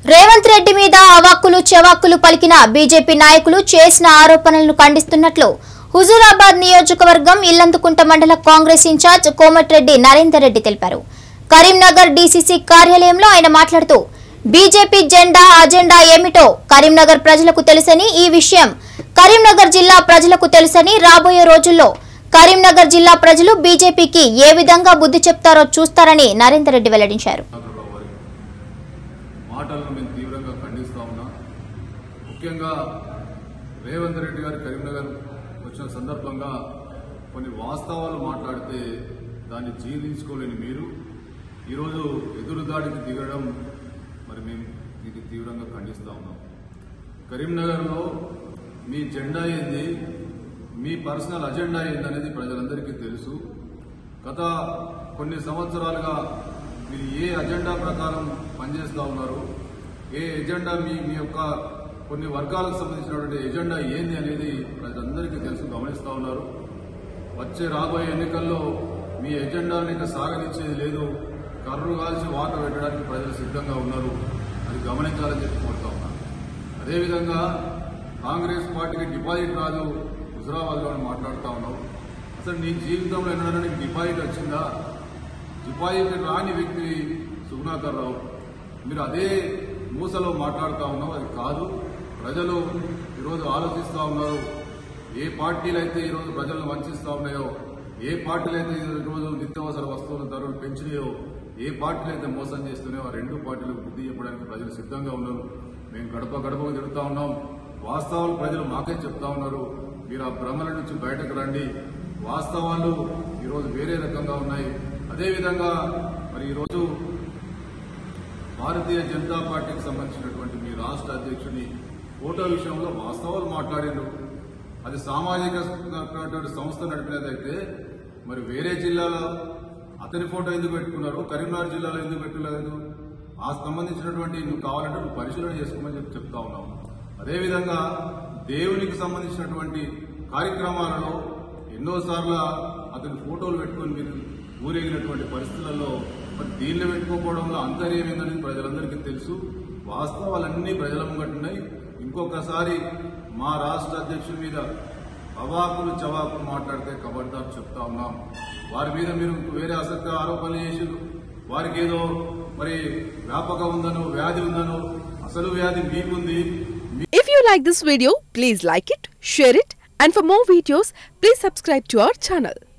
రేవంత్ రెడ్డి మీద అవాక్కులు చెవాక్కులు పలికిన బీజేపీ నాయకులు చేసిన ఆరోపణలను ఖండిస్తున్నట్లు హుజూరాబాద్ నియోజకవర్గం ఇల్లందుకుంట మండల కాంగ్రెస్ ఇన్ఛార్జ్ కోమటిరెడ్డి నరేందర్ రెడ్డి తెలిపారు కరీంనగర్ డీసీసీ కార్యాలయంలో ఆయన మాట్లాడుతూ బీజేపీ జెండా అజెండా ఏమిటో కరీంనగర్ ప్రజలకు తెలుసని ఈ విషయం కరీంనగర్ జిల్లా ప్రజలకు తెలుసని రాబోయే రోజుల్లో కరీంనగర్ జిల్లా ప్రజలు బీజేపీకి ఏ విధంగా బుద్ధి చెప్తారో చూస్తారని నరేందర్ రెడ్డి వెల్లడించారు చంద్రబాబు వారి మాటలను మేము తీవ్రంగా ఖండిస్తా ఉన్నా ముఖ్యంగా రేవంత్ రెడ్డి గారు కరీంనగర్ వచ్చిన సందర్భంగా కొన్ని వాస్తవాలు మాట్లాడితే దాన్ని జీర్ణించుకోలేని మీరు ఈరోజు ఎదురుదాడికి దిగడం మరి మేము ఇది తీవ్రంగా ఖండిస్తా ఉన్నాం కరీంనగర్లో మీ జెండా ఏంది మీ పర్సనల్ అజెండా ఏంది అనేది ప్రజలందరికీ తెలుసు గత కొన్ని సంవత్సరాలుగా మీరు ఏ అజెండా ప్రకారం పనిచేస్తూ ఉన్నారు ఏ ఎజెండా మీ మీ యొక్క కొన్ని వర్గాలకు సంబంధించినటువంటి ఎజెండా ఏంది అనేది ప్రజలందరికీ తెలుసు గమనిస్తూ ఉన్నారు వచ్చే రాబోయే ఎన్నికల్లో మీ ఎజెండాను ఇంకా సాగనిచ్చేది లేదు కర్రు కాల్చి వాత పెట్టడానికి ప్రజలు సిద్ధంగా ఉన్నారు అది గమనించాలని చెప్పి కోరుతా ఉన్నాను అదేవిధంగా కాంగ్రెస్ పార్టీకి డిపాజిట్ రాదు హుజరాబాద్లో అని మాట్లాడుతూ ఉన్నావు అసలు నీ జీవితంలో ఎన్నడూ నీకు డిపాజిట్ వచ్చిందా డిపాజిట్ రాని వ్యక్తి సుగుణాకర్ రావు మీరు అదే మూసలో మాట్లాడుతూ ఉన్నావు అది కాదు ప్రజలు ఈరోజు ఆలోచిస్తూ ఉన్నారు ఏ పార్టీలు అయితే ఈరోజు ప్రజలను వంచిస్తూ ఉన్నాయో ఏ పార్టీలు అయితే ఈరోజు నిత్యావసర వస్తువుల ధరలు పెంచినాయో ఏ పార్టీలు అయితే మోసం చేస్తున్నాయో ఆ రెండు పార్టీలకు బుద్ధి చెప్పడానికి ప్రజలు సిద్ధంగా ఉన్నారు మేము గడప గడపకు తిరుగుతా ఉన్నాం వాస్తవాలు ప్రజలు మాకే చెప్తా ఉన్నారు మీరు ఆ భ్రమల నుంచి బయటకు రండి వాస్తవాలు ఈరోజు వేరే రకంగా ఉన్నాయి అదేవిధంగా మరి ఈరోజు భారతీయ జనతా పార్టీకి సంబంధించినటువంటి మీ రాష్ట్ర అధ్యక్షుని ఫోటో విషయంలో వాస్తవాలు మాట్లాడారు అది సామాజిక సంస్థ నడిపినదైతే మరి వేరే జిల్లాలో అతని ఫోటో ఎందుకు పెట్టుకున్నారు కరీంనగర్ జిల్లాలో ఎందుకు పెట్టలేదు ఆ సంబంధించినటువంటి నువ్వు కావాలంటే నువ్వు పరిశీలన చేసుకోమని చెప్పి చెప్తా ఉన్నావు అదేవిధంగా దేవునికి సంబంధించినటువంటి కార్యక్రమాలలో ఎన్నోసార్లు అతని ఫోటోలు పెట్టుకొని మీరు ఊరేగినటువంటి పరిస్థితులలో మరి దీనిలో పెట్టుకోకపోవడంలో అంతర్యం ఏందని ప్రజలందరికీ తెలుసు వాస్తవాలన్నీ ప్రజల ముంగట్టున్నాయి ఇంకొకసారి మా రాష్ట్ర అధ్యక్షుడి మీద అవాకులు చవాకులు మాట్లాడితే కబడ్దారు చెప్తా ఉన్నాం వారి మీద మీరు వేరే అసత్య ఆరోపణలు చేసి వారికి ఏదో మరి వ్యాపకం ఉందనో వ్యాధి ఉందనో అసలు వ్యాధి మీకుంది If you like this video, please like it, share it, and for more videos, please subscribe to our channel.